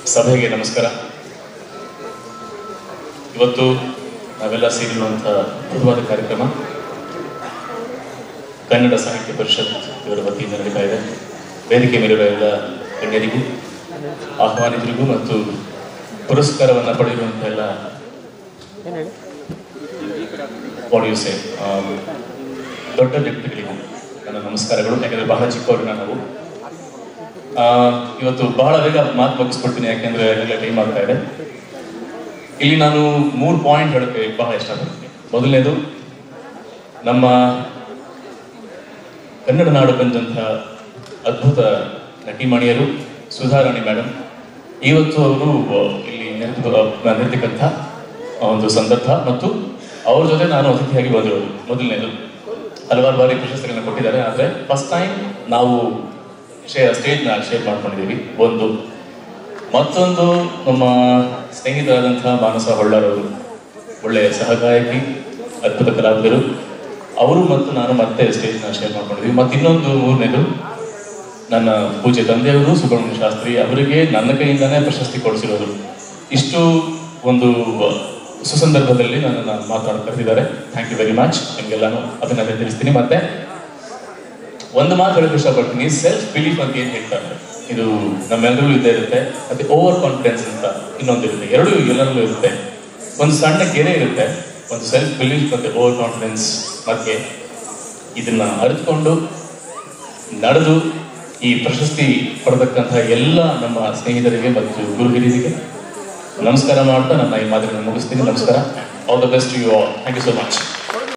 ಸಭೆಗೆ ನಮಸ್ಕಾರ ಇವತ್ತು ನಾವೆಲ್ಲ ಸೇರಿರುವಂಥ ಅದ್ಭುತವಾದ ಕಾರ್ಯಕ್ರಮ ಕನ್ನಡ ಸಾಹಿತ್ಯ ಪರಿಷತ್ ಇವರ ವತಿಯಿಂದ ನಡೀತಾ ಇದೆ ವೇದಿಕೆ ಮೇಲಿರುವ ಎಲ್ಲ ಗಣ್ಯರಿಗೂ ಆಹ್ವಾನಿತರಿಗೂ ಮತ್ತು ಪುರಸ್ಕಾರವನ್ನು ಪಡೆದಿರುವಂಥ ಎಲ್ಲ ಸೇ ದೊಡ್ಡ ವ್ಯಕ್ತಿಗಳಿಗೂ ನನ್ನ ನಮಸ್ಕಾರಗಳು ಯಾಕಂದ್ರೆ ಬಹಳ ಚಿಕ್ಕವ್ರನ್ನ ನಾವು ಆ, ಇವತ್ತು ಬಹಳ ಬೇಗ ಮಾತು ಮುಗಿಸ್ಕೊಡ್ತೀನಿ ಯಾಕೆಂದ್ರೆ ಎಲ್ಲ ಟೈಮ್ ಆಗ್ತಾ ಇದೆ ಇಲ್ಲಿ ನಾನು ಮೂರು ಪಾಯಿಂಟ್ ಹೇಳಕ್ಕೆ ಬಹಳ ಇಷ್ಟಪಡ್ತೀನಿ ಮೊದಲನೇದು ನಮ್ಮ ಕನ್ನಡ ನಾಡು ಬಂದಂತಹ ಅದ್ಭುತ ನಟಿಮಣಿಯರು ಸುಧಾರಾಣಿ ಮೇಡಮ್ ಇವತ್ತು ಅವರು ಇಲ್ಲಿ ನೆರೆದು ನೆರೆದಿಕ್ಕಂಥ ಒಂದು ಸಂದರ್ಭ ಮತ್ತು ಅವ್ರ ಜೊತೆ ನಾನು ಅತಿಥಿಯಾಗಿ ಬಂದಿರೋದು ಮೊದಲನೇದು ಹಲವಾರು ಬಾರಿ ಪ್ರಶಸ್ತಿಗಳನ್ನ ಕೊಟ್ಟಿದ್ದಾರೆ ಆದರೆ ಫಸ್ಟ್ ಟೈಮ್ ನಾವು ಶೇ- ಸ್ಟೇಜ್ನ ಶೇರ್ ಮಾಡ್ಕೊಂಡಿದ್ದೀವಿ ಒಂದು ಮತ್ತೊಂದು ನಮ್ಮ ಸ್ನೇಹಿತರಾದಂಥ ಮಾನಸ ಹೊಳ್ಳರವರು ಒಳ್ಳೆಯ ಸಹಗಾಯಕಿ ಅದ್ಭುತ ಕಲಾವಿದರು ಅವರು ಮತ್ತು ನಾನು ಮತ್ತೆ ಸ್ಟೇಜ್ನ ಶೇರ್ ಮಾಡ್ಕೊಂಡಿದ್ದೀವಿ ಮತ್ತು ಇನ್ನೊಂದು ಮೂರನೇದು ನನ್ನ ಪೂಜೆ ತಂದೆಯವರು ಸುಬ್ರಹ್ಮಣ್ಯ ಶಾಸ್ತ್ರಿ ಅವರಿಗೆ ನನ್ನ ಕೈಯಿಂದಾನೇ ಪ್ರಶಸ್ತಿ ಕೊಡಿಸಿರೋದು ಇಷ್ಟು ಒಂದು ಸುಸಂದರ್ಭದಲ್ಲಿ ನನ್ನನ್ನು ಮಾತನಾಡ ಕರೆದಿದ್ದಾರೆ ಥ್ಯಾಂಕ್ ಯು ವೆರಿ ಮಚ್ ನಿಮಗೆಲ್ಲಾನು ಅಭಿನಂದನೆ ತಿಳಿಸ್ತೀನಿ ಮತ್ತೆ ಒಂದು ಮಾತು ಹೇಳಕ್ಕೆ ಇಷ್ಟಪಡ್ತೀನಿ ಸೆಲ್ಫ್ ಬಿಲೀಫ್ ಅಂತ ಏನು ಹೇಳ್ತಾರೆ ಇದು ನಮ್ಮೆಲ್ಲರಿಗೂ ಇದ್ದೇ ಇರುತ್ತೆ ಮತ್ತೆ ಓವರ್ ಕಾನ್ಫಿಡೆನ್ಸ್ ಅಂತ ಇನ್ನೊಂದು ಇರುತ್ತೆ ಎರಡೂ ಎಲ್ಲರಲ್ಲೂ ಇರುತ್ತೆ ಒಂದು ಸಣ್ಣ ಗೆರೆ ಇರುತ್ತೆ ಒಂದು ಸೆಲ್ಫ್ ಬಿಲೀಫ್ ಮತ್ತೆ ಓವರ್ ಕಾನ್ಫಿಡೆನ್ಸ್ ಮಧ್ಯೆ ಇದನ್ನ ಅರಿತುಕೊಂಡು ನಡೆದು ಈ ಪ್ರಶಸ್ತಿ ಪಡೆದಕ್ಕಂತಹ ಎಲ್ಲ ನಮ್ಮ ಸ್ನೇಹಿತರಿಗೆ ಮತ್ತು ಗುರು ಹಿರಿಯರಿಗೆ ನಮಸ್ಕಾರ ಮಾಡ್ತಾ ನನ್ನ ಈ ಮಾತನ್ನು ಮುಗಿಸ್ತೀನಿ ನಮಸ್ಕಾರ all the best you all thank you so much